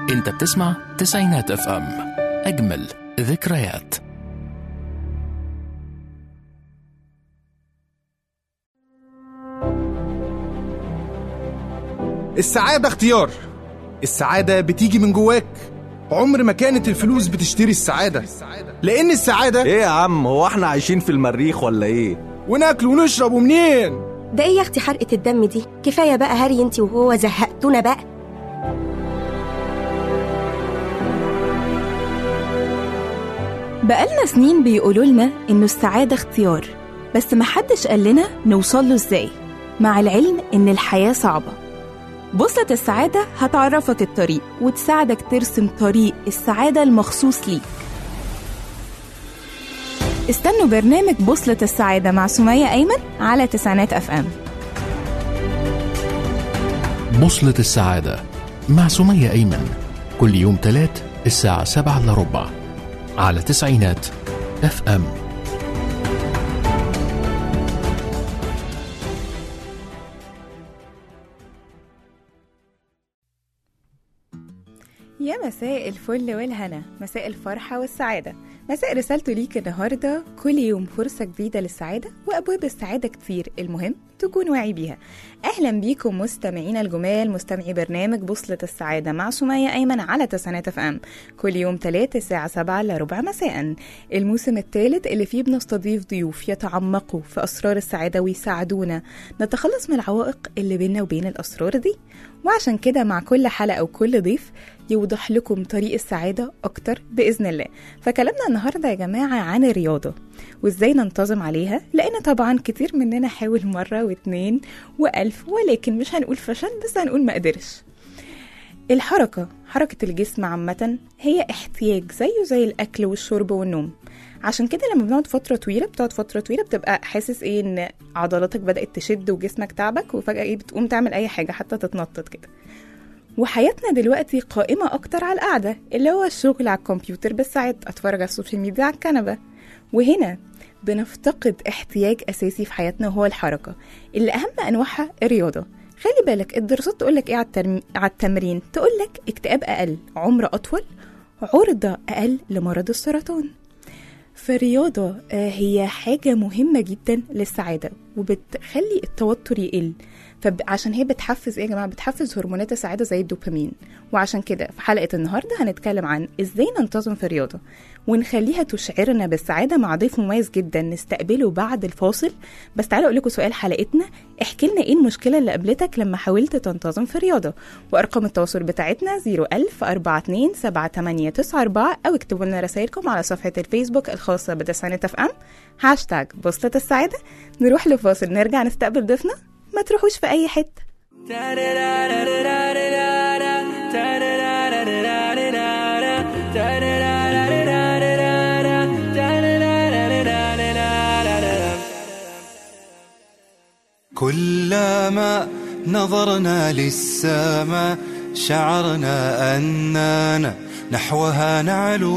انت بتسمع تسعينات اف ام اجمل ذكريات السعادة اختيار السعادة بتيجي من جواك عمر ما كانت الفلوس بتشتري السعادة لأن السعادة ايه يا عم هو احنا عايشين في المريخ ولا ايه وناكل ونشرب ومنين ده ايه يا اختي حرقة الدم دي كفاية بقى هري انتي وهو زهقتونا بقى بقالنا سنين بيقولوا لنا إنه السعادة اختيار بس محدش قال لنا نوصل له إزاي مع العلم إن الحياة صعبة بوصلة السعادة هتعرفك الطريق وتساعدك ترسم طريق السعادة المخصوص ليك استنوا برنامج بوصلة السعادة مع سمية أيمن على تسعينات أف أم بوصلة السعادة مع سمية أيمن كل يوم تلات الساعة سبعة إلا ربع على تسعينات اف ام يا مساء الفل والهنا مساء الفرحة والسعادة مساء رسالته ليك النهاردة كل يوم فرصة جديدة للسعادة وأبواب السعادة كتير المهم تكون واعي بيها أهلا بيكم مستمعينا الجمال مستمعي برنامج بوصلة السعادة مع سمية أيمن على تسعينات اف ام كل يوم تلاتة الساعة سبعة إلا ربع مساء الموسم الثالث اللي فيه بنستضيف ضيوف يتعمقوا في أسرار السعادة ويساعدونا نتخلص من العوائق اللي بيننا وبين الأسرار دي وعشان كده مع كل حلقة وكل ضيف يوضح لكم طريق السعادة أكتر بإذن الله فكلامنا النهاردة يا جماعة عن الرياضة وإزاي ننتظم عليها لأن طبعا كتير مننا حاول مرة واتنين وألف ولكن مش هنقول فشل بس هنقول ما قدرش الحركة حركة الجسم عامة هي احتياج زيه زي الأكل والشرب والنوم عشان كده لما بنقعد فترة طويلة بتقعد فترة طويلة بتبقى حاسس ايه ان عضلاتك بدأت تشد وجسمك تعبك وفجأة ايه بتقوم تعمل أي حاجة حتى تتنطط كده وحياتنا دلوقتي قائمة أكتر على القعدة اللي هو الشغل على الكمبيوتر بالساعات أتفرج على السوشيال ميديا على الكنبة وهنا بنفتقد احتياج أساسي في حياتنا وهو الحركة اللي أهم أنواعها الرياضة خلي بالك الدراسات تقولك إيه على, الترم... على التمرين تقولك اكتئاب أقل عمر أطول عرضة أقل لمرض السرطان فالرياضة آه، هي حاجة مهمة جدا للسعادة وبتخلي التوتر يقل فعشان هي بتحفز ايه يا جماعه بتحفز هرمونات السعاده زي الدوبامين وعشان كده في حلقه النهارده هنتكلم عن ازاي ننتظم في الرياضه ونخليها تشعرنا بالسعاده مع ضيف مميز جدا نستقبله بعد الفاصل بس تعالوا اقول لكم سؤال حلقتنا احكي لنا ايه المشكله اللي قابلتك لما حاولت تنتظم في الرياضه وارقام التواصل بتاعتنا 01000 42 7894 او اكتبوا لنا رسائلكم على صفحه الفيسبوك الخاصه بتسعينات اف ام هاشتاج بوصله السعاده نروح لفاصل نرجع نستقبل ضيفنا ما تروحوش في اي حته كلما نظرنا للسماء شعرنا أننا نحوها نعلو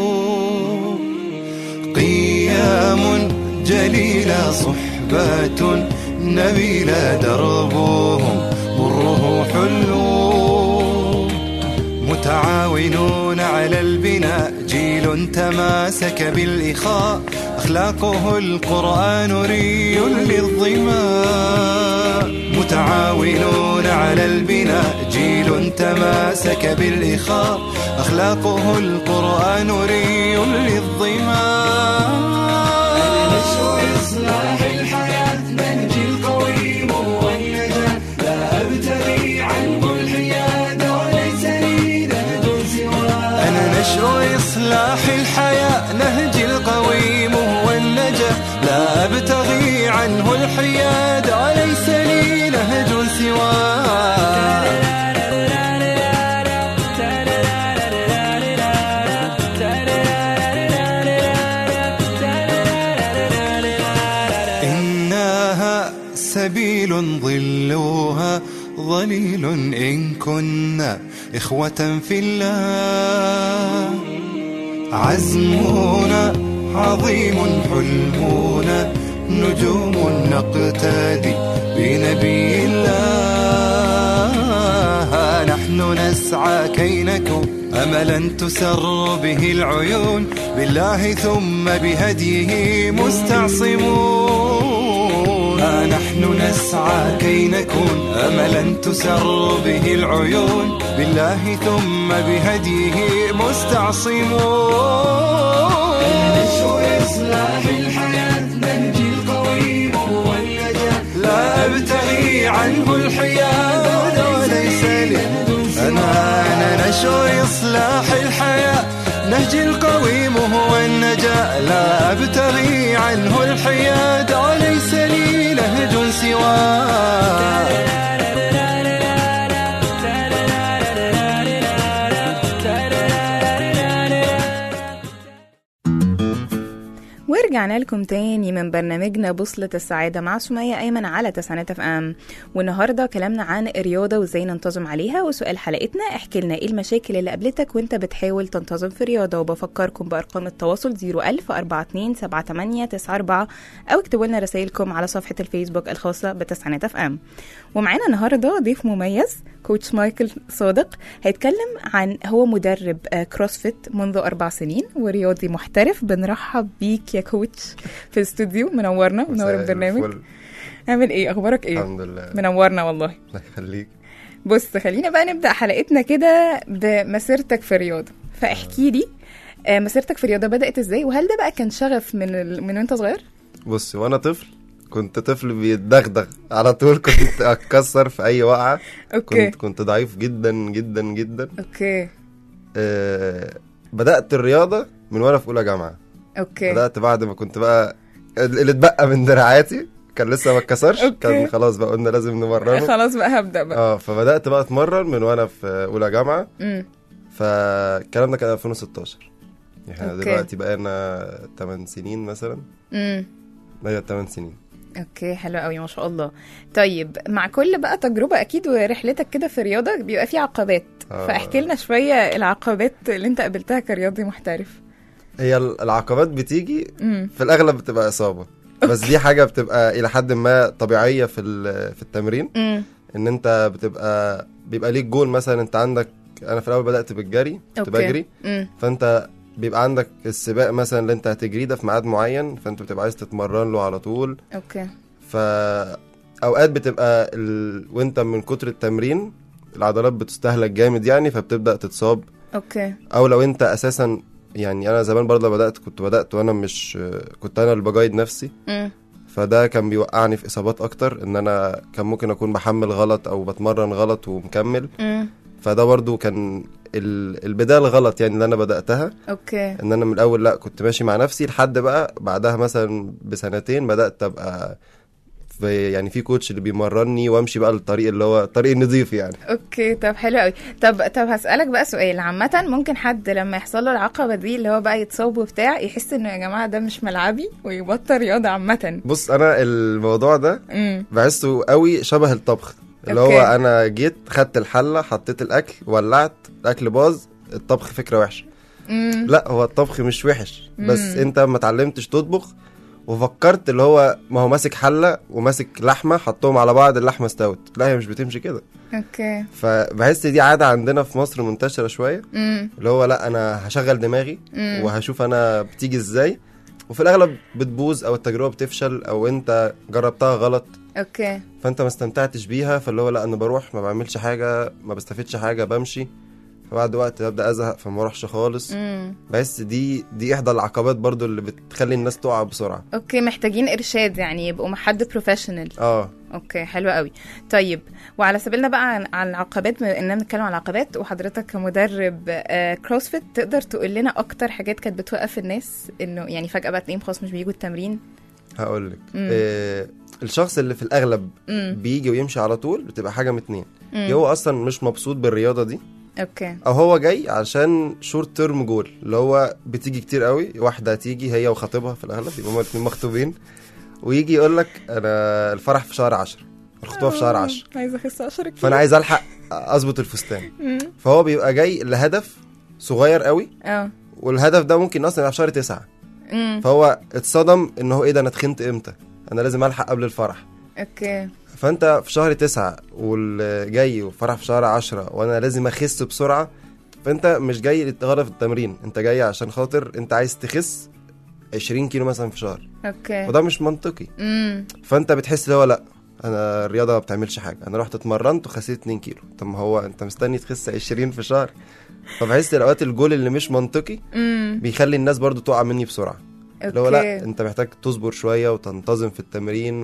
قيام جليلة صحبة نبيلة دربهم مره حلو متعاونون على البناء جيل تماسك بالإخاء أخلاقه القرآن ري للظماء متعاونون على البناء جيل تماسك بالإخاء أخلاقه القرآن ري للظماء إصلاح الحياة منجي القويم والنجاة لا أبتغي عنه الحياد وليس لي نهج سواه أنا نشر إصلاح الحياة نهجي القويم هو النجاة لا أبتغي عنه الحياد وليس لي نهج سواه إنها سبيل ظلها ظليل إن كنا إخوة في الله عزمنا عظيم حلمنا نجوم نقتدي بنبي الله نحن نسعى نسعى كي نكون أملا تسر به العيون بالله ثم بهديه مستعصمون ها نحن نسعى كي نكون أملا تسر به العيون بالله ثم بهديه مستعصمون نشر إصلاح الحياة ننجي القويم والنجاة لا أبتغي عنه الحياد وليس لي أنا أنا نشر إصلاح الحياة نهجي القويم هو النجاة لا أبتغي عنه الحياد وليس لي نهج سواه ورجعنا لكم تاني من برنامجنا بوصلة السعادة مع سمية أيمن على تسعينات اف ام والنهاردة كلامنا عن الرياضة وازاي ننتظم عليها وسؤال حلقتنا احكي لنا ايه المشاكل اللي قابلتك وانت بتحاول تنتظم في الرياضة وبفكركم بأرقام التواصل 01000 42 78 94 أو اكتبوا لنا رسائلكم على صفحة الفيسبوك الخاصة بتسعينات اف ام ومعانا النهاردة ضيف مميز كوتش مايكل صادق هيتكلم عن هو مدرب آه، كروسفيت منذ أربع سنين ورياضي محترف بنرحب بيك يا كوتش في الاستوديو منورنا منور مساء البرنامج الفل. عامل ايه اخبارك ايه الحمد لله منورنا والله الله يخليك بص خلينا بقى نبدا حلقتنا كده بمسيرتك في الرياضه فاحكي لي آه، مسيرتك في الرياضه بدات ازاي وهل ده بقى كان شغف من ال... من وانت صغير بص وانا طفل كنت طفل بيتدغدغ على طول كنت اتكسر في اي وقعه اوكي كنت كنت ضعيف جدا جدا جدا اوكي آه بدات الرياضه من وانا في اولى جامعه اوكي بدات بعد ما كنت بقى اللي اتبقى من دراعاتي كان لسه ما اتكسرش أوكي. كان خلاص بقى قلنا لازم نمرنه خلاص بقى هبدا بقى اه فبدات بقى اتمرن من وانا في اولى جامعه امم فالكلام ده كان 2016 احنا أوكي. دلوقتي بقينا 8 سنين مثلا امم ايوه 8 سنين اوكي حلو قوي ما شاء الله طيب مع كل بقى تجربه اكيد ورحلتك كده في الرياضه بيبقى في عقبات آه. فاحكي لنا شويه العقبات اللي انت قابلتها كرياضي محترف هي ال- العقبات بتيجي امم في الاغلب بتبقى اصابه بس دي حاجه بتبقى الى حد ما طبيعيه في ال- في التمرين امم ان انت بتبقى بيبقى ليك جول مثلا انت عندك انا في الاول بدات بالجري كنت أوكي. بجري امم فانت بيبقى عندك السباق مثلا اللي انت هتجريه ده في ميعاد معين فانت بتبقى عايز تتمرن له على طول اوكي فاوقات بتبقى ال... وانت من كتر التمرين العضلات بتستهلك جامد يعني فبتبدا تتصاب اوكي او لو انت اساسا يعني انا زمان برضه بدات كنت بدات وانا مش كنت انا اللي بجايد نفسي امم فده كان بيوقعني في اصابات اكتر ان انا كان ممكن اكون بحمل غلط او بتمرن غلط ومكمل امم فده برضه كان ال- البدايه الغلط يعني اللي انا بداتها اوكي ان انا من الاول لا كنت ماشي مع نفسي لحد بقى بعدها مثلا بسنتين بدات ابقى في يعني في كوتش اللي بيمرني وامشي بقى الطريق اللي هو الطريق النظيف يعني اوكي طب حلو قوي طب طب هسألك بقى سؤال عامة ممكن حد لما يحصل له العقبة دي اللي هو بقى يتصاب وبتاع يحس انه يا جماعة ده مش ملعبي ويبطل رياضة عامة بص انا الموضوع ده امم بحسه قوي شبه الطبخ اللي أوكي. هو انا جيت خدت الحله حطيت الاكل ولعت الاكل باظ الطبخ فكره وحشه امم لا هو الطبخ مش وحش بس مم. انت ما اتعلمتش تطبخ وفكرت اللي هو ما هو ماسك حله وماسك لحمه حطهم على بعض اللحمه استوت لا هي مش بتمشي كده اوكي فبحس دي عاده عندنا في مصر منتشره شويه امم اللي هو لا انا هشغل دماغي مم. وهشوف انا بتيجي ازاي وفي الاغلب بتبوظ او التجربه بتفشل او انت جربتها غلط اوكي فانت ما استمتعتش بيها فاللي هو لا انا بروح ما بعملش حاجه ما بستفدش حاجه بمشي فبعد وقت ببدا ازهق فما اروحش خالص امم بس دي دي احدى العقبات برضو اللي بتخلي الناس تقع بسرعه اوكي محتاجين ارشاد يعني يبقوا مع حد بروفيشنال اه اوكي حلو قوي طيب وعلى سبيلنا بقى عن, عن العقبات بما اننا بنتكلم عن العقبات وحضرتك كمدرب آه كروسفيت تقدر تقول لنا اكتر حاجات كانت بتوقف الناس انه يعني فجاه بقى تلاقيهم خلاص مش بيجوا التمرين هقول لك مم. آه الشخص اللي في الاغلب امم بيجي ويمشي على طول بتبقى حاجه من اتنين مم. يا هو اصلا مش مبسوط بالرياضه دي اوكي او هو جاي عشان شورت تيرم جول اللي هو بتيجي كتير قوي واحده تيجي هي وخطيبها في الاغلب يبقى هما الاتنين مخطوبين ويجي يقول لك انا الفرح في شهر 10 الخطوبه في شهر 10 عايزه اخس 10 كيلو فانا عايز الحق اظبط الفستان مم. فهو بيبقى جاي لهدف صغير قوي اه والهدف ده ممكن اصلا يبقى في شهر 9 امم فهو اتصدم ان هو ايه ده انا اتخنت امتى انا لازم الحق قبل الفرح اوكي فانت في شهر تسعة والجاي وفرح في شهر عشرة وانا لازم اخس بسرعة فانت مش جاي للغرض في التمرين انت جاي عشان خاطر انت عايز تخس 20 كيلو مثلا في شهر اوكي وده مش منطقي امم فانت بتحس اللي هو لا انا الرياضه ما بتعملش حاجه انا رحت اتمرنت وخسيت 2 كيلو طب ما هو انت مستني تخس 20 في شهر فبحس الاوقات الجول اللي مش منطقي امم بيخلي الناس برضو تقع مني بسرعه اللي هو لا اوكي انت محتاج تصبر شويه وتنتظم في التمرين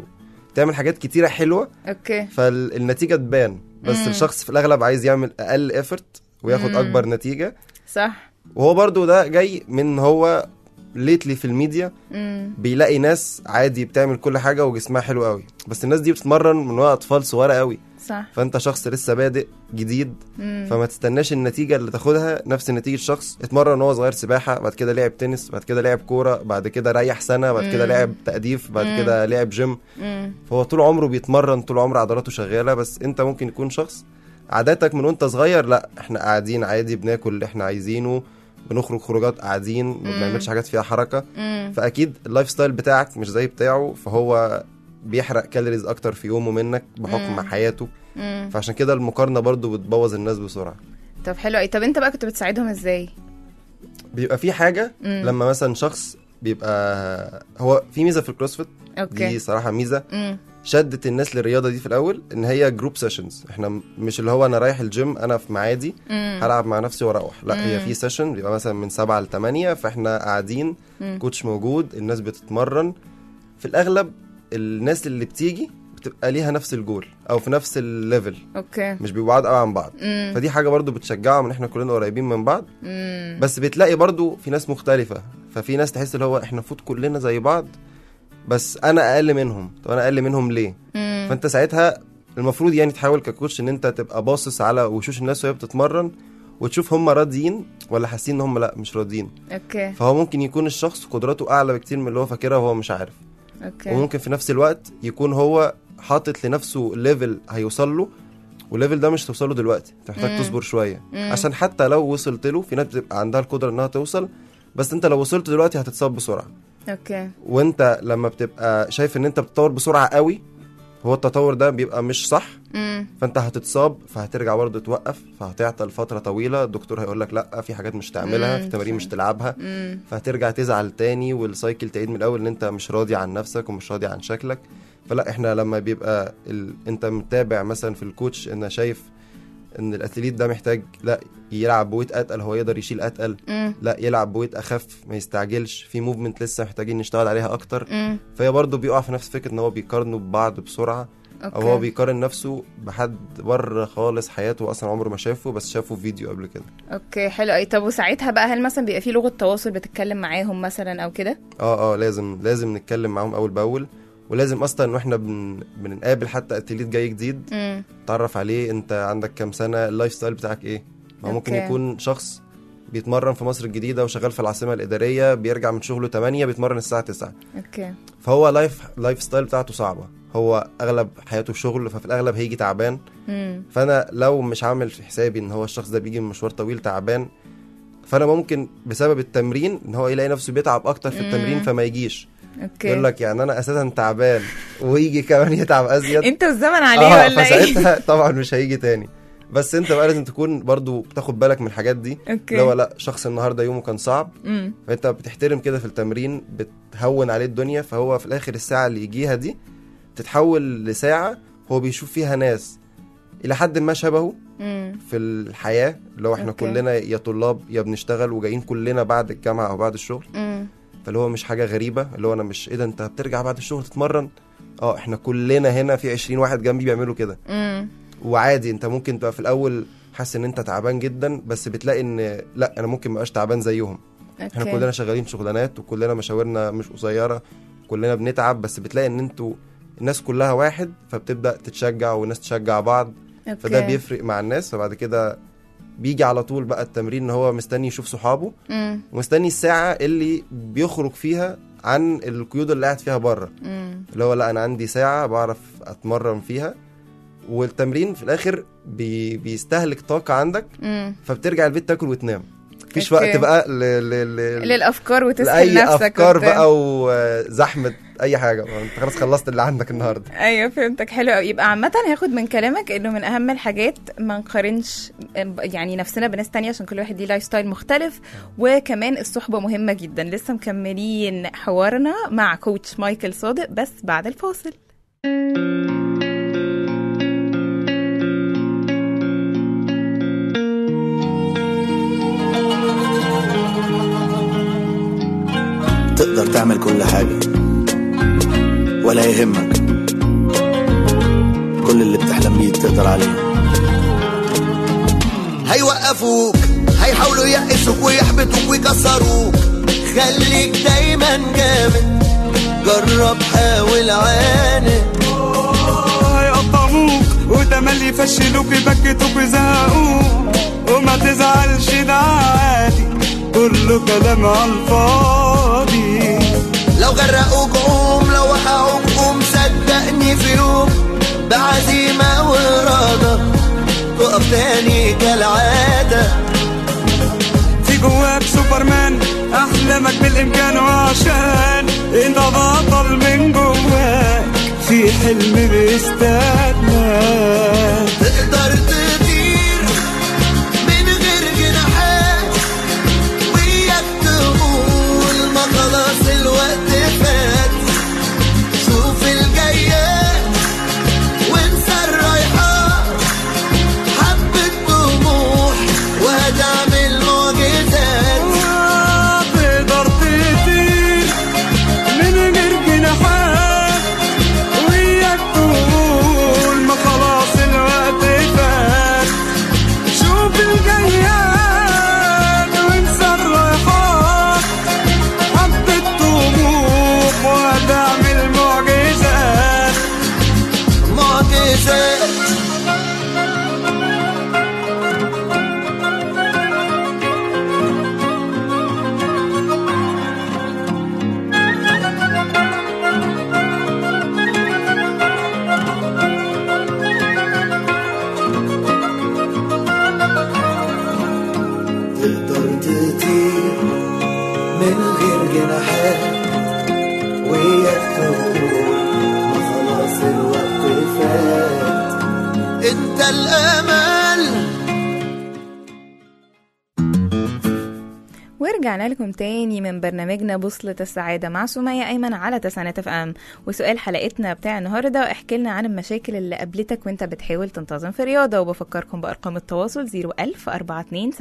وتعمل حاجات كتيره حلوه اوكي فالنتيجه تبان بس مم. الشخص في الاغلب عايز يعمل اقل افورت وياخد مم. اكبر نتيجه صح وهو برضو ده جاي من إن هو ليتلي في الميديا امم بيلاقي ناس عادي بتعمل كل حاجه وجسمها حلو قوي بس الناس دي بتتمرن من وهي اطفال صغيره قوي صح فانت شخص لسه بادئ جديد امم فما تستناش النتيجه اللي تاخدها نفس نتيجه شخص اتمرن وهو صغير سباحه بعد كده لعب تنس بعد كده لعب كوره بعد كده ريح سنه بعد كده مم. لعب تأديف بعد مم. كده لعب جيم امم فهو طول عمره بيتمرن طول عمره عضلاته شغاله بس انت ممكن يكون شخص عاداتك من وانت صغير لا احنا قاعدين عادي بناكل اللي احنا عايزينه بنخرج خروجات قاعدين ما بنعملش حاجات فيها حركه امم فاكيد اللايف ستايل بتاعك مش زي بتاعه فهو بيحرق كالوريز اكتر في يومه منك بحكم مم. حياته امم فعشان كده المقارنه برضو بتبوظ الناس بسرعه طب حلو قوي طب انت بقى كنت بتساعدهم ازاي بيبقى في حاجه مم. لما مثلا شخص بيبقى هو في ميزه في الكروسفيت دي اوكي صراحه ميزه امم شدت الناس للرياضه دي في الاول ان هي جروب سيشنز احنا م- مش اللي هو انا رايح الجيم انا في معادي امم هلعب مع نفسي واروح لا هي مم. في سيشن بيبقى مثلا من سبعة لثمانية فاحنا قاعدين مم. كوتش موجود الناس بتتمرن في الاغلب الناس اللي بتيجي بتبقى ليها نفس الجول او في نفس الليفل اوكي مش بيبقوا بعاد قوي عن بعض امم فدي حاجه برضو بتشجعهم ان احنا كلنا قريبين من بعض امم بس بتلاقي برضو في ناس مختلفه ففي ناس تحس اللي هو احنا المفروض كلنا زي بعض بس انا اقل منهم طب انا اقل منهم ليه امم فانت ساعتها المفروض يعني تحاول ككوتش ان انت تبقى باصص على وشوش الناس وهي بتتمرن وتشوف هم راضيين ولا حاسين ان هم لا مش راضيين اوكي فهو ممكن يكون الشخص قدراته اعلى بكتير من اللي هو فاكرها وهو مش عارف اوكي وممكن في نفس الوقت يكون هو حاطط لنفسه ليفل هيوصل له والليفل ده مش توصل له دلوقتي انت محتاج مم. تصبر شويه مم. عشان حتى لو وصلت له في ناس بتبقى عندها القدره انها توصل بس انت لو وصلت دلوقتي هتتصاب بسرعه اوكي وانت لما بتبقى شايف ان انت بتتطور بسرعه قوي هو التطور ده بيبقى مش صح امم فانت هتتصاب فهترجع برضه توقف فهتعطل فتره طويله الدكتور هيقول لك لا في حاجات مش تعملها مم، في تمارين مش فهمت. تلعبها امم فهترجع تزعل تاني والسايكل تعيد من الاول ان انت مش راضي عن نفسك ومش راضي عن شكلك فلا احنا لما بيبقى ال... انت متابع مثلا في الكوتش ان شايف ان الاثليت ده محتاج لا يلعب بويت اتقل هو يقدر يشيل اتقل امم لا يلعب بويت اخف ما يستعجلش في موفمنت لسه محتاجين نشتغل عليها اكتر امم فهي برضه بيقع في نفس فكره ان هو بيقارنوا ببعض بسرعه او هو اوكي بيقارن نفسه بحد بره خالص حياته اصلا عمره ما شافه بس شافه في فيديو قبل كده اوكي حلو قوي طب وساعتها بقى هل مثلا بيبقى في لغه تواصل بتتكلم معاهم مثلا او كده اه اه لازم لازم نتكلم معاهم اول باول ولازم اصلا واحنا بن... بنقابل حتى اتليت جاي جديد امم تعرف عليه انت عندك كام سنه اللايف ستايل بتاعك ايه ما ممكن أوكي. يكون شخص بيتمرن في مصر الجديده وشغال في العاصمه الاداريه بيرجع من شغله 8 بيتمرن الساعه 9 اوكي فهو لايف لايف ستايل بتاعته صعبه هو اغلب حياته شغل ففي الاغلب هيجي تعبان امم فانا لو مش عامل في حسابي ان هو الشخص ده بيجي من مشوار طويل تعبان فانا ممكن بسبب التمرين ان هو يلاقي نفسه بيتعب اكتر في التمرين مم. فما يجيش اوكي يقول لك يعني انا اساسا تعبان ويجي كمان يتعب ازيد انت والزمن عليه اه ولا ايه فساعتها طبعا مش هيجي تاني بس انت بقى لازم تكون برضو بتاخد بالك من الحاجات دي اوكي اللي هو لا شخص النهارده يومه كان صعب امم فانت بتحترم كده في التمرين بتهون عليه الدنيا فهو في الاخر الساعه اللي يجيها دي تتحول لساعه هو بيشوف فيها ناس الى حد ما شبهه امم في الحياه اللي هو احنا أوكي. كلنا يا طلاب يا بنشتغل وجايين كلنا بعد الجامعه او بعد الشغل امم فاللي هو مش حاجه غريبه اللي هو انا مش ايه ده انت بترجع بعد الشغل تتمرن اه احنا كلنا هنا في 20 واحد جنبي بيعملوا كده امم وعادي انت ممكن تبقى في الاول حاسس ان انت تعبان جدا بس بتلاقي ان لا انا ممكن مبقاش تعبان زيهم احنا اوكي كلنا شغالين شغلانات وكلنا مشاورنا مش قصيره كلنا بنتعب بس بتلاقي ان انتوا الناس كلها واحد فبتبدا تتشجع والناس تشجع بعض اوكي فده بيفرق مع الناس فبعد كده بيجي على طول بقى التمرين ان هو مستني يشوف صحابه امم ومستني الساعه اللي بيخرج فيها عن القيود اللي قاعد فيها بره امم اللي هو لا انا عندي ساعه بعرف اتمرن فيها والتمرين في الاخر بي بيستهلك طاقه عندك امم فبترجع البيت تاكل وتنام مفيش أوكي. وقت بقى ل... ل... ل... للافكار وتسال لاي نفسك افكار وبتاع. بقى وزحمه اي حاجه ما انت خلاص خلصت اللي عندك النهارده ايوه فهمتك حلو قوي يبقى عامه هاخد من كلامك انه من اهم الحاجات ما نقارنش يعني نفسنا بناس تانية عشان كل واحد ليه لايف ستايل مختلف وكمان الصحبه مهمه جدا لسه مكملين حوارنا مع كوتش مايكل صادق بس بعد الفاصل تقدر تعمل كل حاجة ولا يهمك كل اللي بتحلم بيه تقدر عليه هيوقفوك هيحاولوا يقسوك ويحبطوك ويكسروك خليك دايما جامد جرب حاول عاند هيقطعوك وتملي يفشلوك يبكتوك ويزهقوك وما تزعلش ده عادي كله كلام على الفاضي لو غرقوك قوم لو وقعوك قوم صدقني في يوم بعزيمة وإرادة تقف تاني كالعادة في جواك سوبرمان احلامك بالامكان وعشان انت بطل من جواك في حلم بيستناك تقدر تطير من غير جناحات وياك تقول ما خلاص الوقت فات شوف الجايات وانسى الرايحات حبة طموح وهتعمل معجزات تقدر تطير من غير جناحات وياك تقول ما خلاص الوقت فات شوف الجياد وانسى الرايحات حبة طموح وهتعمل معجزات معجزات تقدر تطير من غير جناحات وياك تقول ما خلاص الوقت فات انت الامل ورجعنا لكم تاني من برنامجنا بوصلة السعادة مع سمية أيمن على تسعينات اف ام وسؤال حلقتنا بتاع النهاردة احكي لنا عن المشاكل اللي قابلتك وانت بتحاول تنتظم في الرياضة وبفكركم بأرقام التواصل 01000 427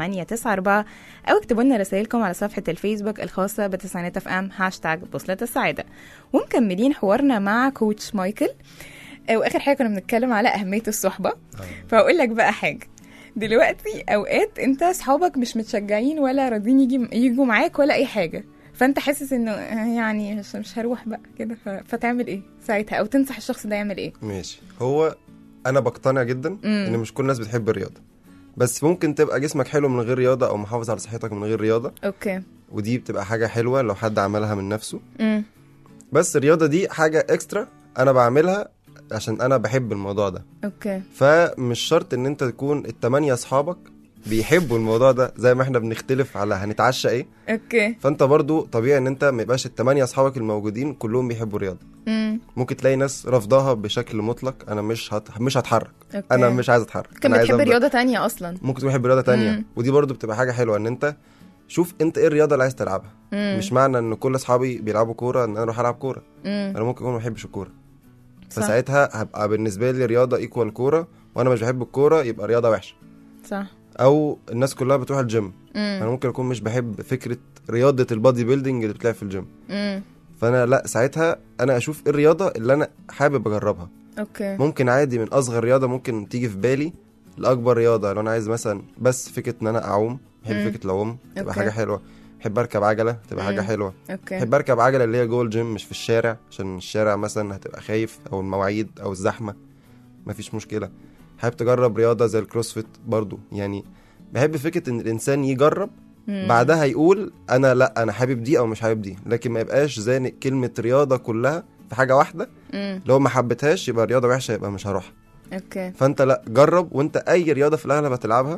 7894 أو اكتبوا لنا رسائلكم على صفحة الفيسبوك الخاصة بتسعينات اف ام هاشتاج بوصلة السعادة ومكملين حوارنا مع كوتش مايكل آه، واخر حاجه كنا بنتكلم على اهميه الصحبه فاقول لك بقى حاجه دلوقتي اوقات انت اصحابك مش متشجعين ولا راضيين يجي يجوا معاك ولا اي حاجه فانت حاسس انه آه، يعني مش, مش هروح بقى كده ف- فتعمل ايه ساعتها او تنصح الشخص ده يعمل ايه ماشي هو انا بقتنع جدا ان مش كل الناس بتحب الرياضه بس ممكن تبقى جسمك حلو من غير رياضه او محافظ على صحتك من غير رياضه اوكي ودي بتبقى حاجه حلوه لو حد عملها من نفسه امم بس الرياضه دي حاجه اكسترا انا بعملها عشان انا بحب الموضوع ده اوكي فمش شرط ان انت تكون التمانية اصحابك بيحبوا الموضوع ده زي ما احنا بنختلف على هنتعشى ايه اوكي فانت برضو طبيعي ان انت ما يبقاش التمانية اصحابك الموجودين كلهم بيحبوا الرياضه امم ممكن تلاقي ناس رافضاها بشكل مطلق انا مش هت... مش هتحرك اوكي انا مش عايز اتحرك كان أنا عايز بتحب أفضل- رياضه تانية اصلا ممكن تكون بحب رياضه تانية مم. ودي برضو بتبقى حاجه حلوه ان انت شوف انت ايه الرياضه اللي عايز تلعبها مم. مش معنى ان كل اصحابي بيلعبوا كوره ان انا اروح العب كوره امم انا ممكن اكون ما بحبش الكوره صح. فساعتها هبقى بالنسبه لي رياضه ايكوال كوره وانا مش بحب الكوره يبقى رياضه وحشه صح او الناس كلها بتروح الجيم انا امم ممكن اكون مش بحب فكره رياضه البادي بيلدينج اللي بتلعب في الجيم امم فانا لا ساعتها انا اشوف ايه الرياضه اللي انا حابب اجربها اوكي ممكن عادي من اصغر رياضه ممكن تيجي في بالي لاكبر رياضه لو انا عايز مثلا بس فكره ان انا اعوم بحب مم. فكره العوم تبقى أوكي. حاجه حلوه بحب اركب عجله تبقى حاجه مم. حلوه اوكي بحب اركب عجله اللي هي جوه الجيم مش في الشارع عشان الشارع مثلا هتبقى خايف او المواعيد او الزحمه مفيش مشكله حابب تجرب رياضه زي الكروسفيت برضو يعني بحب فكره ان الانسان يجرب مم. بعدها يقول انا لا انا حابب دي او مش حابب دي لكن ما يبقاش زانق كلمه رياضه كلها في حاجه واحده امم لو ما حبيتهاش يبقى رياضه وحشه يبقى مش هروحها اوكي فانت لا جرب وانت اي رياضه في الاغلب هتلعبها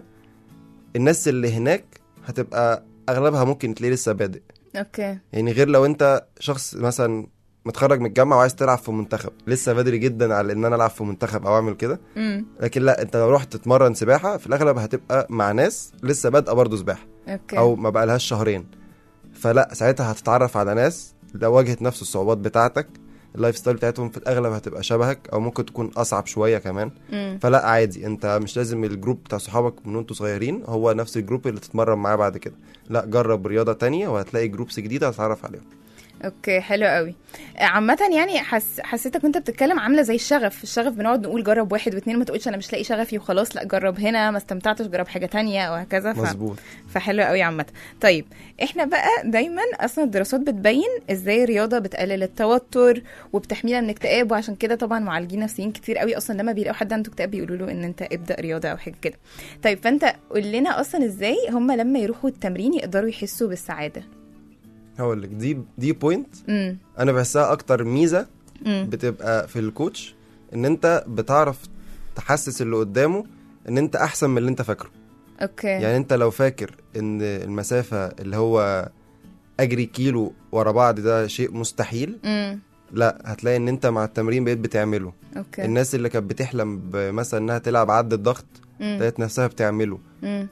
الناس اللي هناك هتبقى اغلبها ممكن تلاقيه لسه بادئ اوكي يعني غير لو انت شخص مثلا متخرج من الجامعه وعايز تلعب في منتخب لسه بدري جدا على ان انا العب في منتخب او اعمل كده امم لكن لا انت لو رحت تتمرن سباحه في الاغلب هتبقى مع ناس لسه بادئه برضه سباحه اوكي او ما بقالهاش شهرين فلا ساعتها هتتعرف على ناس لو واجهت نفس الصعوبات بتاعتك اللايف ستايل بتاعتهم في الاغلب هتبقى شبهك او ممكن تكون اصعب شويه كمان مم. فلا عادي انت مش لازم الجروب بتاع صحابك من وانتوا صغيرين هو نفس الجروب اللي تتمرن معاه بعد كده لا جرب رياضه تانية وهتلاقي جروبس جديده هتتعرف عليهم اوكي حلو قوي عامة يعني حس... حسيتك وانت بتتكلم عاملة زي الشغف الشغف بنقعد نقول جرب واحد واثنين ما تقولش انا مش لاقي شغفي وخلاص لا جرب هنا ما استمتعتش جرب حاجة تانية وهكذا ف... مظبوط فحلو قوي عامة طيب احنا بقى دايما اصلا الدراسات بتبين ازاي الرياضة بتقلل التوتر وبتحمينا من اكتئاب وعشان كده طبعا معالجين نفسيين كتير قوي اصلا لما بيلاقوا حد عنده اكتئاب بيقولوا له ان انت ابدا رياضة او حاجة كده طيب فانت قول لنا اصلا ازاي هم لما يروحوا التمرين يقدروا يحسوا بالسعادة هقول لك دي دي بوينت امم انا بحسها اكتر ميزه امم بتبقى في الكوتش ان انت بتعرف تحسس اللي قدامه ان انت احسن من اللي انت فاكره اوكي يعني انت لو فاكر ان المسافه اللي هو اجري كيلو ورا بعض ده شيء مستحيل امم لا هتلاقي ان انت مع التمرين بقيت بتعمله اوكي الناس اللي كانت بتحلم مثلا انها تلعب عد الضغط مم. لقيت نفسها بتعمله مم.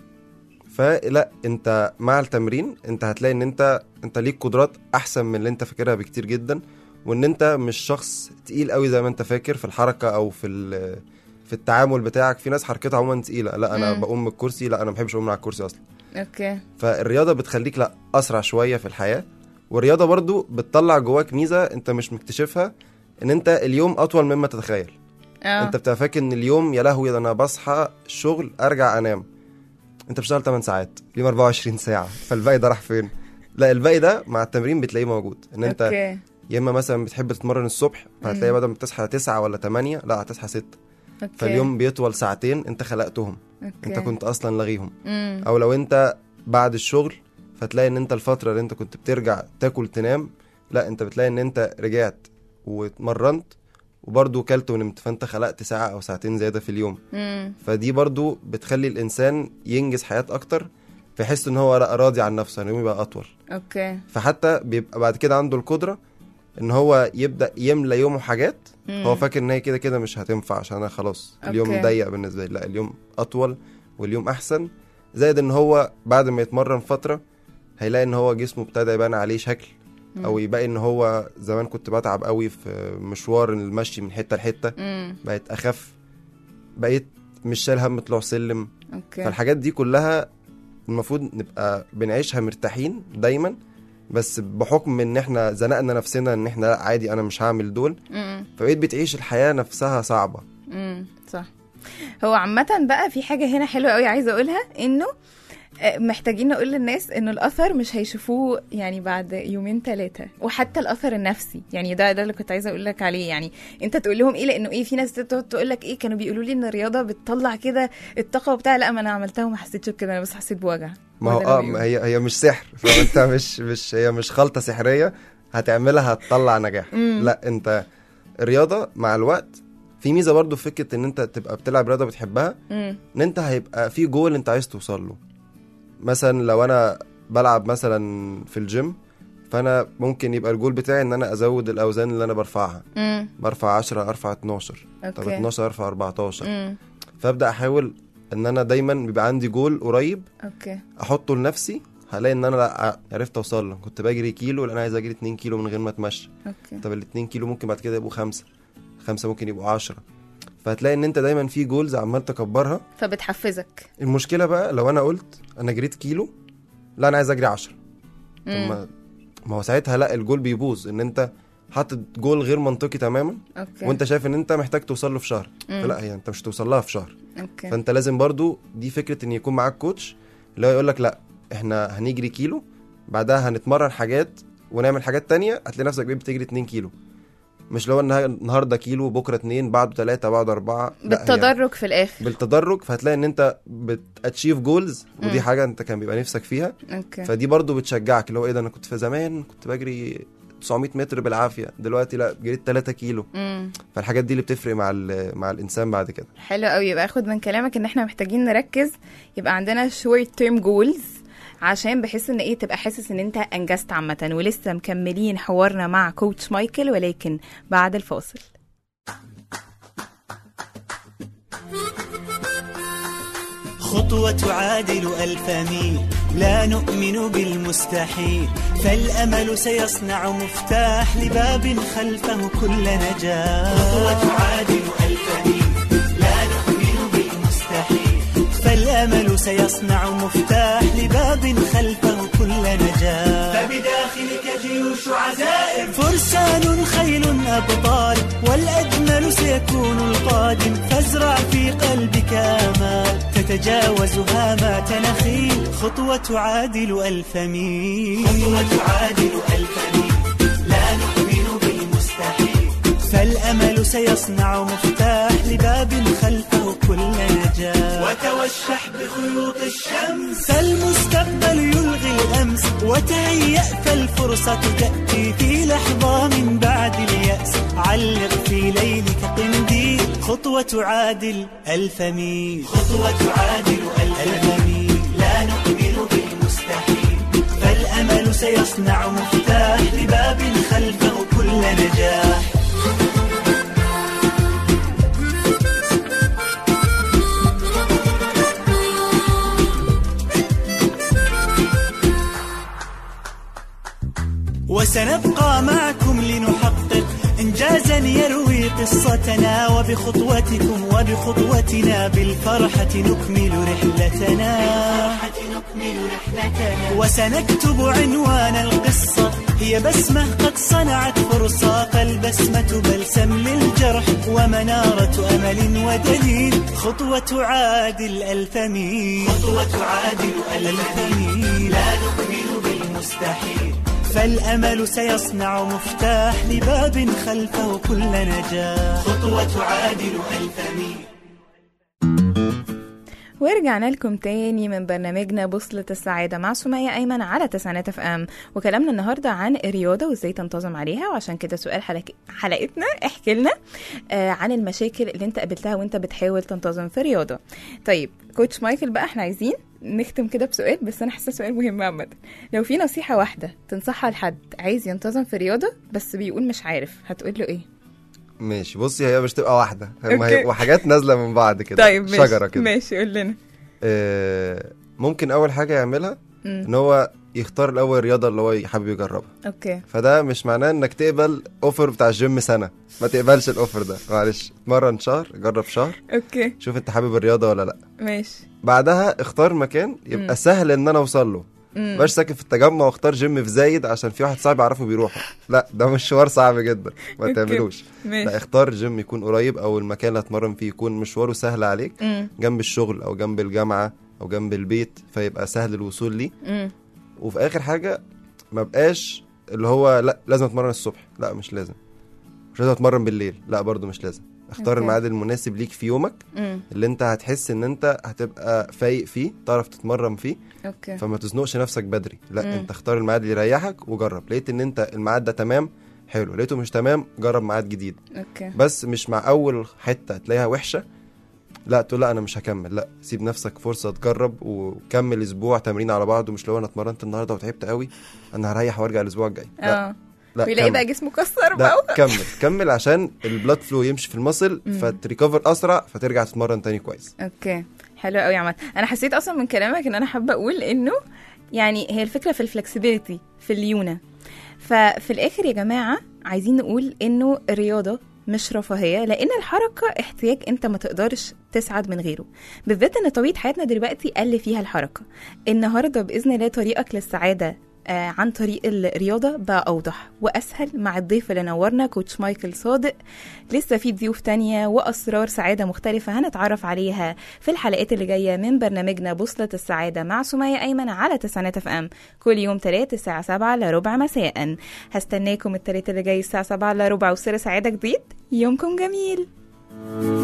فلا انت مع التمرين انت هتلاقي ان انت انت ليك قدرات احسن من اللي انت فاكرها بكتير جدا وان انت مش شخص تقيل قوي زي ما انت فاكر في الحركه او في ال- في التعامل بتاعك في ناس حركتها عموما تقيله لا انا مم. بقوم من الكرسي لا انا ما بحبش اقوم من على الكرسي اصلا اوكي فالرياضه بتخليك لا اسرع شويه في الحياه والرياضه برضو بتطلع جواك ميزه انت مش مكتشفها ان انت اليوم اطول مما تتخيل اه انت بتبقى فاكر ان اليوم يا لهوي ده انا بصحى الشغل ارجع انام انت بتشتغل 8 ساعات اليوم 24 ساعه فالباقي ده راح فين لا الباقي ده مع التمرين بتلاقيه موجود ان انت اوكي يا اما مثلا بتحب تتمرن الصبح فهتلاقي مم. بدل ما تصحى 9 ولا 8 لا هتصحى 6 اوكي فاليوم بيطول ساعتين انت خلقتهم اوكي انت كنت اصلا لاغيهم مم. او لو انت بعد الشغل فتلاقي ان انت الفتره اللي انت كنت بترجع تاكل تنام لا انت بتلاقي ان انت رجعت واتمرنت وبرضه كلت ونمت فانت خلقت ساعه او ساعتين زياده في اليوم مم. فدي برضو بتخلي الانسان ينجز حياه اكتر فيحس ان هو لا راضي عن نفسه يعني يوم يبقى اطول اوكي فحتى بيبقى بعد كده عنده القدره ان هو يبدا يملى يومه حاجات مم. هو فاكر ان هي كده كده مش هتنفع عشان انا خلاص اليوم أوكي. ضيق بالنسبه لي لا اليوم اطول واليوم احسن زائد ان هو بعد ما يتمرن فتره هيلاقي ان هو جسمه ابتدى يبان عليه شكل او يبقى ان هو زمان كنت بتعب قوي في مشوار المشي من حته لحته مم. بقيت اخف بقيت مش شايل هم طلوع سلم اوكي فالحاجات دي كلها المفروض نبقى بنعيشها مرتاحين دايما بس بحكم ان احنا زنقنا نفسنا ان احنا لا عادي انا مش هعمل دول مم. فبقيت بتعيش الحياة نفسها صعبة امم صح هو عامة بقى في حاجة هنا حلوة قوي عايزة أقولها إنه آه، محتاجين نقول للناس إنه الأثر مش هيشوفوه يعني بعد يومين ثلاثة وحتى الأثر النفسي يعني ده ده اللي كنت عايزة أقول لك عليه يعني أنت تقول لهم إيه لأنه إيه في ناس تقعد تقول لك إيه كانوا بيقولوا لي إن الرياضة بتطلع كده الطاقة وبتاع لا ما أنا عملتها وما حسيتش بكده أنا بس حسيت بوجع ما هو ده اللي اه بيقولوا. ما هي هي مش سحر فانت مش مش هي مش خلطة سحرية هتعملها هتطلع نجاح مم. لا انت الرياضة مع الوقت في ميزة برضو في فكرة ان انت تبقى بتلعب رياضة بتحبها مم. ان انت هيبقى في جول انت عايز توصل له مثلا لو انا بلعب مثلا في الجيم فانا ممكن يبقى الجول بتاعي ان انا ازود الاوزان اللي انا برفعها مم. برفع 10 ارفع 12 طب أوكي 12 ارفع 14 مم. فابدا احاول ان انا دايما بيبقى عندي جول قريب أوكي احطه لنفسي هلاقي ان انا لا عرفت اوصل له كنت بجري كيلو لان انا عايز اجري 2 كيلو من غير ما اتمشى أوكي طب ال 2 كيلو ممكن بعد كده يبقوا خمسة خمسة ممكن يبقوا 10 فهتلاقي ان انت دايما في جولز عمال تكبرها فبتحفزك المشكله بقى لو انا قلت انا جريت كيلو لا انا عايز اجري 10 طب مم. ما ما هو ساعتها لا الجول بيبوظ ان انت حاطط جول غير منطقي تماما أوكي وانت شايف ان انت محتاج توصل له في شهر مم. فلا هي انت مش توصل لها في شهر أوكي فانت لازم برضو دي فكره ان يكون معاك كوتش اللي هو يقول لك لا احنا هنجري كيلو بعدها هنتمرن حاجات ونعمل حاجات تانية هتلاقي نفسك بقيت بتجري 2 كيلو مش لو النها- النهارده كيلو بكره اتنين بعده ثلاثه بعده اربعه لا، هي بالتدرج في الآخر بالتدرج فهتلاقي ان انت بتاتشيف جولز ودي مم. حاجه انت كان بيبقى نفسك فيها أوكي فدي برضو بتشجعك اللي هو ايه ده انا كنت في زمان كنت بجري 900 متر بالعافيه دلوقتي لا جريت 3 كيلو مم. فالحاجات دي اللي بتفرق مع ال- مع الانسان بعد كده حلو قوي يبقى اخد من كلامك ان احنا محتاجين نركز يبقى عندنا short term goals عشان بحس ان ايه تبقى حاسس ان انت انجزت عامه ولسه مكملين حوارنا مع كوتش مايكل ولكن بعد الفاصل خطوة تعادل ألف ميل لا نؤمن بالمستحيل فالأمل سيصنع مفتاح لباب خلفه كل نجاح خطوة تعادل ألف ميل لا نؤمن بالمستحيل فالأمل سيصنع مفتاح لباب خلفه كل نجاح فبداخلك جيوش عزائم فرسان خيل أبطال والأجمل سيكون القادم فازرع في قلبك آمال تتجاوز هامات نخيل خطوة تعادل ألف ميل خطوة تعادل ألف ميل لا نؤمن بالمستحيل فالأمل سيصنع مفتاح لباب خلفه كل نجاح وتوشح بخيوط الشمس فالمستقبل يلغي الأمس وتهيأ فالفرصة تأتي في لحظة من بعد اليأس علق في ليلك قنديل خطوة تعادل ألف ميل خطوة تعادل ألف ميل لا نؤمن بالمستحيل فالأمل سيصنع مفتاح لباب خلفه كل نجاح وسنبقى معكم لنحقق إنجازا يروي قصتنا وبخطوتكم وبخطوتنا بالفرحة نكمل رحلتنا وسنكتب عنوان القصة هي بسمة قد صنعت فرصة فالبسمة بلسم للجرح ومنارة أمل ودليل خطوة تعادل ألف ميل خطوة تعادل ألف ميل لا نؤمن بالمستحيل فالأمل سيصنع مفتاح لباب خلفه كل نجاح خطوة تعادل ألف ميل ورجعنا لكم تاني من برنامجنا بوصلة السعادة مع سمية أيمن على تسعينات اف ام وكلامنا النهاردة عن الرياضة وازاي تنتظم عليها وعشان كده سؤال حلق... حلقتنا احكي لنا آه عن المشاكل اللي انت قابلتها وانت بتحاول تنتظم في الرياضة طيب كوتش مايكل بقى احنا عايزين نختم كده بسؤال بس انا حاسه سؤال مهم عامه لو في نصيحه واحده تنصحها لحد عايز ينتظم في الرياضه بس بيقول مش عارف هتقول له ايه ماشي بصي هي مش تبقى واحده هما أوكي. هيبقوا حاجات نازله من بعض كده طيب ماشي شجره كده ماشي قول لنا آه، ممكن اول حاجه يعملها مم. ان هو يختار الاول الرياضه اللي هو حابب يجربها اوكي فده مش معناه انك تقبل اوفر بتاع الجيم سنه ما تقبلش الاوفر ده معلش اتمرن شهر جرب شهر اوكي شوف انت حابب الرياضه ولا لا ماشي بعدها اختار مكان يبقى مم. سهل ان انا اوصل له مم. مبقاش ساكن في التجمع واختار جيم في زايد عشان في واحد صاحبي اعرفه بيروح لا ده مشوار صعب جدا ما أوكي. تعملوش ماشي. لا اختار جيم يكون قريب او المكان اللي هتمرن فيه يكون مشواره سهل عليك مم. جنب الشغل او جنب الجامعه او جنب البيت فيبقى سهل الوصول ليه مم. وفي اخر حاجه ما بقاش اللي هو لا لازم اتمرن الصبح لا مش لازم مش لازم اتمرن بالليل لا برضو مش لازم اختار أوكي. الميعاد المناسب ليك في يومك مم. اللي انت هتحس ان انت هتبقى فايق فيه تعرف تتمرن فيه اوكي فما تزنقش نفسك بدري لا مم. انت اختار الميعاد اللي يريحك وجرب لقيت ان انت الميعاد ده تمام حلو لقيته مش تمام جرب ميعاد جديد اوكي بس مش مع اول حته تلاقيها وحشه لا تقول لا انا مش هكمل لا سيب نفسك فرصه تجرب وكمل اسبوع تمرين على بعض ومش لو انا اتمرنت النهارده وتعبت قوي انا هريح وارجع الاسبوع الجاي لا اه لا ويلاقي كمل. بقى جسمه كسر لا بقى كمل كمل عشان البلاد فلو يمشي في المصل مم. فتريكفر اسرع فترجع تتمرن تاني كويس اوكي حلو قوي يا عماد انا حسيت اصلا من كلامك ان انا حابه اقول انه يعني هي الفكره في الفلكسبيليتي في الليونه ففي الاخر يا جماعه عايزين نقول انه الرياضه مش رفاهيه لان الحركه احتياج انت ما تقدرش تسعد من غيره بالذات ان طبيعه حياتنا دلوقتي قل فيها الحركه النهارده باذن الله طريقك للسعاده آه، عن طريق الرياضة بقى أوضح وأسهل مع الضيف اللي نورنا كوتش مايكل صادق لسه في ضيوف تانية وأسرار سعادة مختلفة هنتعرف عليها في الحلقات اللي جاية من برنامجنا بوصلة السعادة مع سمية أيمن على تسعينات اف ام كل يوم تلات الساعة سبعة إلا ربع مساء هستناكم التلات اللي جاي الساعة سبعة إلا ربع وسر سعادة جديد يومكم جميل